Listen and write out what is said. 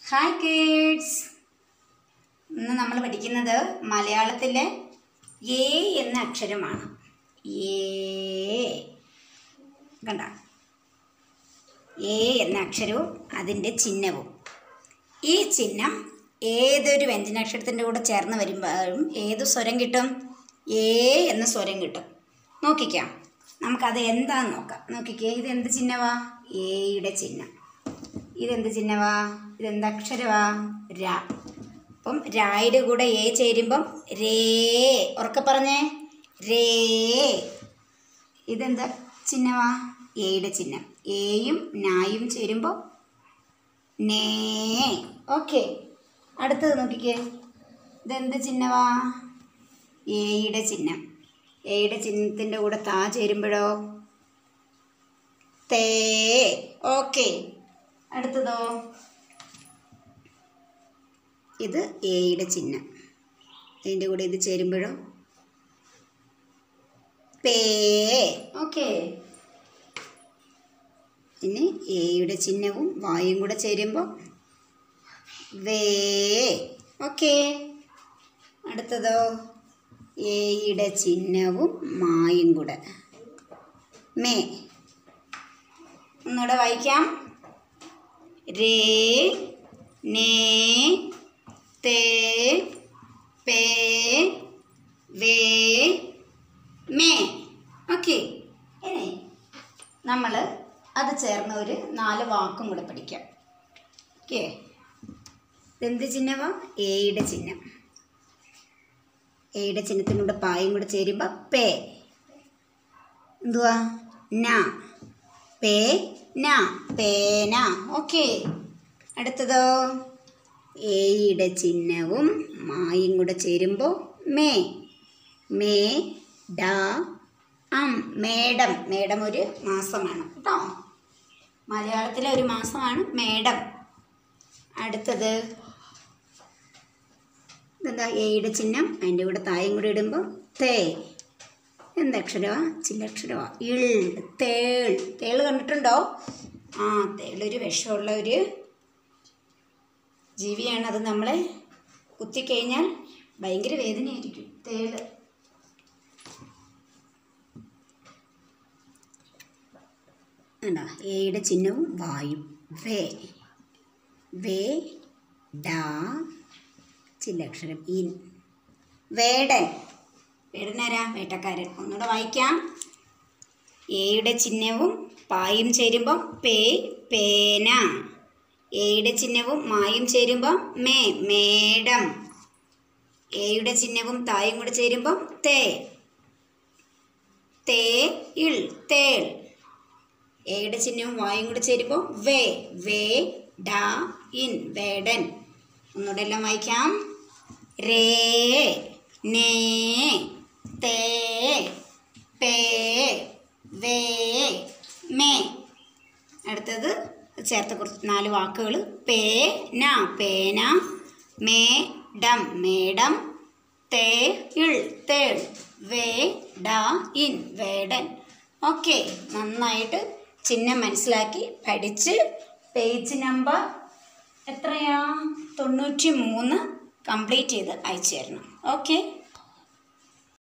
hi kids ഇന്ന് നമ്മൾ പഠിക്കുന്നത് മലയാളത്തിലെ എ എന്ന അക്ഷരമാണ് ഏ കണ്ട എ എന്ന അക്ഷരവും അതിൻ്റെ ചിഹ്നവും ഈ ചിഹ്നം ഏതൊരു വ്യഞ്ജനാക്ഷരത്തിൻ്റെ കൂടെ ചേർന്ന് വരുമ്പോഴും ഏത് സ്വരം കിട്ടും ഏ എന്ന സ്വരം കിട്ടും നോക്കിക്കാം നമുക്കത് എന്താന്ന് നോക്കാം നോക്കിക്കേ ഇത് എന്ത് ചിഹ്നവാ ഏയുടെ ചിഹ്നം ഇതെന്ത് ചിഹ്നവാ ഇതെന്ത് അക്ഷരവാ രാ അപ്പം രായുടെ കൂടെ ഏ ചേരുമ്പം രേ ഉറക്കെ പറഞ്ഞേ രേ ഇതെന്താ ചിഹ്നവാ ഏയുടെ ചിഹ്നം ഏയും നായും ചേരുമ്പോൾ നേ ഓക്കെ അടുത്തത് നോക്കിക്കേ ഇതെന്ത് ചിഹ്നവാ ഏയുടെ ചിഹ്നം ഏയുടെ ചിഹ്നത്തിൻ്റെ കൂടെ താ ചേരുമ്പോഴോ തേ ഓക്കെ അടുത്തതോ ഇത് എയുടെ ചിഹ്നം അതിൻ്റെ കൂടെ ഇത് ചേരുമ്പോഴോ പേ ഓക്കെ ഇനി എയുടെ ചിഹ്നവും വായും കൂടെ ചേരുമ്പോൾ വേ ഓക്കെ അടുത്തതോ എയുടെ ചിഹ്നവും മായും കൂടെ മേ ഒന്നുകൂടെ വായിക്കാം രേ നേ തേ പേ വേ മേ ഓക്കെ ഇനി നമ്മൾ അത് ചേർന്ന ഒരു നാല് വാക്കും കൂടെ പഠിക്കാം ഓക്കെ ഇതെന്ത് ചിഹ്നമാ എയുടെ ചിഹ്നം എയുടെ ചിഹ്നത്തിനൂടെ പായും കൂടെ ചേരുമ്പോൾ പേ എന്തുവാ ന പേ ന പേന ഓക്കെ അടുത്തതോ എയുടെ ചിഹ്നവും മായും കൂടെ ചേരുമ്പോൾ മേ മേ ഡ അം മേടം മേടം ഒരു മാസമാണ് കേട്ടോ മലയാളത്തിലെ ഒരു മാസമാണ് മേടം അടുത്തത് ഇതെന്താ എയുടെ ചിഹ്നം അതിൻ്റെ കൂടെ തായും കൂടെ ഇടുമ്പോൾ തേ എന്തക്ഷരമാ ചില്ലക്ഷരമാ ഇൾ തേൾ തേൾ കണ്ടിട്ടുണ്ടോ ആ തേളൊരു വിഷമുള്ള ഒരു ജീവിയാണ് അത് നമ്മളെ കുത്തിക്കഴിഞ്ഞാൽ ഭയങ്കര വേദനയായിരിക്കും തേള് എന്താ എയുടെ ചിഹ്നവും വായും വേ വേ ഡാ ചില്ലക്ഷരം ഇൻ വേടൻ വേടനാരാ വേട്ടക്കാരൻ ഒന്നുകൂടെ വായിക്കാം എയുടെ ചിഹ്നവും പായും ചേരുമ്പം പേ പേന എയുടെ ചിഹ്നവും മായും ചേരുമ്പം മേ മേടം എയുടെ ചിഹ്നവും തായും കൂടെ ചേരുമ്പം തേ തേ ഇൾ തേൾ എയുടെ ചിഹ്നവും വായും കൂടെ ചേരുമ്പോൾ വേ വേ ഡ ഇൻ വേടൻ ഒന്നുകൂടെ എല്ലാം വായിക്കാം രേ നേ തേ പേ വേ മേ അടുത്തത് ചേർത്ത കുറച്ച് നാല് വാക്കുകൾ പേന പേന മേടം മേടം തേ ഇൾ തേൾ വേ ഡ ഇൻ വേടൻ ഓക്കെ നന്നായിട്ട് ചിഹ്നം മനസ്സിലാക്കി പഠിച്ച് പേജ് നമ്പർ എത്രയാ തൊണ്ണൂറ്റി മൂന്ന് കംപ്ലീറ്റ് ചെയ്ത് അയച്ചു തരണം ഓക്കെ